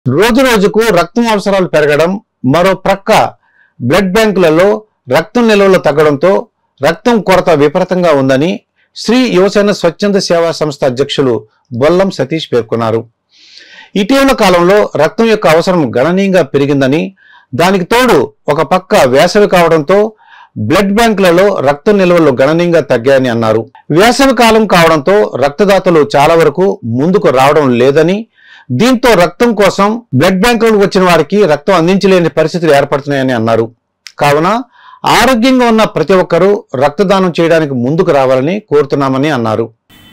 రోజు రోజుకు రక్తం అవసరాలు పెరగడం మరో ప్రక్క బ్లడ్ బ్యాంకులలో రక్తం నిల్వలు తగ్గడంతో రక్తం కొరత విపరీతంగా ఉందని శ్రీ యువసేన స్వచ్ఛంద సేవా సంస్థ అధ్యక్షులు బొల్లం సతీష్ పేర్కొన్నారు ఇటీవల కాలంలో రక్తం యొక్క అవసరం గణనీయంగా పెరిగిందని దానికి తోడు ఒక పక్క వేసవి కావడంతో బ్లడ్ బ్యాంకులలో రక్తం నిల్వలు గణనీయంగా తగ్గాయని అన్నారు వేసవి కాలం కావడంతో రక్తదాతలు చాలా వరకు ముందుకు రావడం లేదని దీంతో రక్తం కోసం బ్లడ్ బ్యాంకులకు వచ్చిన వారికి రక్తం అందించలేని పరిస్థితులు ఏర్పడుతున్నాయని అన్నారు కావున ఆరోగ్యంగా ఉన్న ప్రతి ఒక్కరూ రక్తదానం చేయడానికి ముందుకు రావాలని కోరుతున్నామని అన్నారు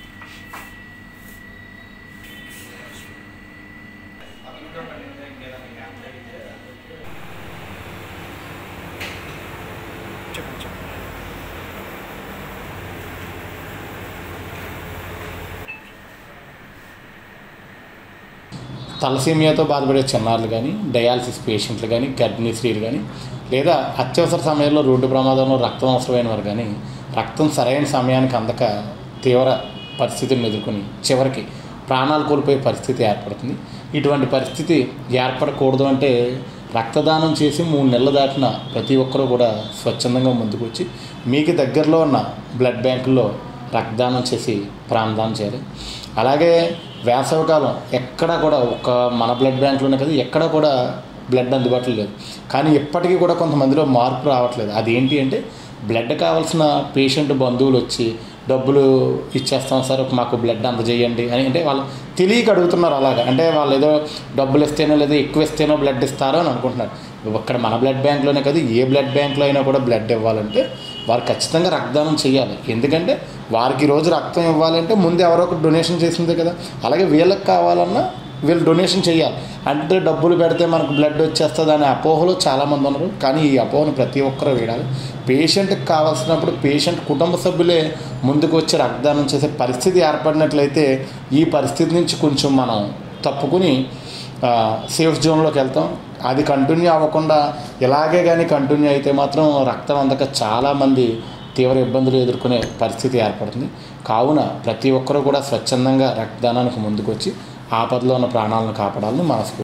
తలసీమియాతో బాధపడే చిన్నారులు కానీ డయాలసిస్ పేషెంట్లు కానీ గర్భిణీ స్త్రీలు కానీ లేదా అత్యవసర సమయంలో రోడ్డు ప్రమాదంలో రక్తం అవసరమైన వారు కానీ రక్తం సరైన సమయానికి అందక తీవ్ర పరిస్థితులను ఎదుర్కొని చివరికి ప్రాణాలు కోల్పోయే పరిస్థితి ఏర్పడుతుంది ఇటువంటి పరిస్థితి ఏర్పడకూడదు అంటే రక్తదానం చేసి మూడు నెలలు దాటిన ప్రతి ఒక్కరూ కూడా స్వచ్ఛందంగా ముందుకు వచ్చి మీకు దగ్గరలో ఉన్న బ్లడ్ బ్యాంకుల్లో రక్తదానం చేసి ప్రాణదానం చేయాలి అలాగే వేసవికాలం ఎక్కడ కూడా ఒక మన బ్లడ్ బ్యాంకులోనే కదా ఎక్కడ కూడా బ్లడ్ అందుబాటులో లేదు కానీ ఇప్పటికీ కూడా కొంతమందిలో మార్పు రావట్లేదు అదేంటి అంటే బ్లడ్ కావాల్సిన పేషెంట్ బంధువులు వచ్చి డబ్బులు ఇచ్చేస్తాం సార్ మాకు బ్లడ్ అందజేయండి అని అంటే వాళ్ళు తెలియక అడుగుతున్నారు అలాగా అంటే వాళ్ళు ఏదో డబ్బులు ఇస్తేనో లేదా ఎక్కువ ఇస్తేనో బ్లడ్ ఇస్తారో అని అనుకుంటున్నారు ఇక్కడ మన బ్లడ్ బ్యాంక్లోనే కాదు ఏ బ్లడ్ బ్యాంక్లో అయినా కూడా బ్లడ్ ఇవ్వాలంటే వారు ఖచ్చితంగా రక్తదానం చేయాలి ఎందుకంటే వారికి ఈ రోజు రక్తం ఇవ్వాలంటే ముందు ఎవరో ఒకరు డొనేషన్ చేసిందే కదా అలాగే వీళ్ళకి కావాలన్నా వీళ్ళు డొనేషన్ చేయాలి అంటే డబ్బులు పెడితే మనకు బ్లడ్ వచ్చేస్తుంది అనే అపోహలో చాలామంది ఉన్నారు కానీ ఈ అపోహను ప్రతి ఒక్కరూ వేయాలి పేషెంట్కి కావాల్సినప్పుడు పేషెంట్ కుటుంబ సభ్యులే ముందుకు వచ్చి రక్తదానం చేసే పరిస్థితి ఏర్పడినట్లయితే ఈ పరిస్థితి నుంచి కొంచెం మనం తప్పుకుని ఆ, సేఫ్ జోన్లోకి వెళ్తాం అది కంటిన్యూ అవ్వకుండా ఇలాగే కానీ కంటిన్యూ అయితే మాత్రం రక్తం అందక చాలామంది తీవ్ర ఇబ్బందులు ఎదుర్కొనే పరిస్థితి ఏర్పడుతుంది కావున ప్రతి ఒక్కరూ కూడా స్వచ్ఛందంగా రక్తదానానికి ముందుకు వచ్చి ఆపదలో ఉన్న ప్రాణాలను కాపాడాలని మనస్ఫూర్తి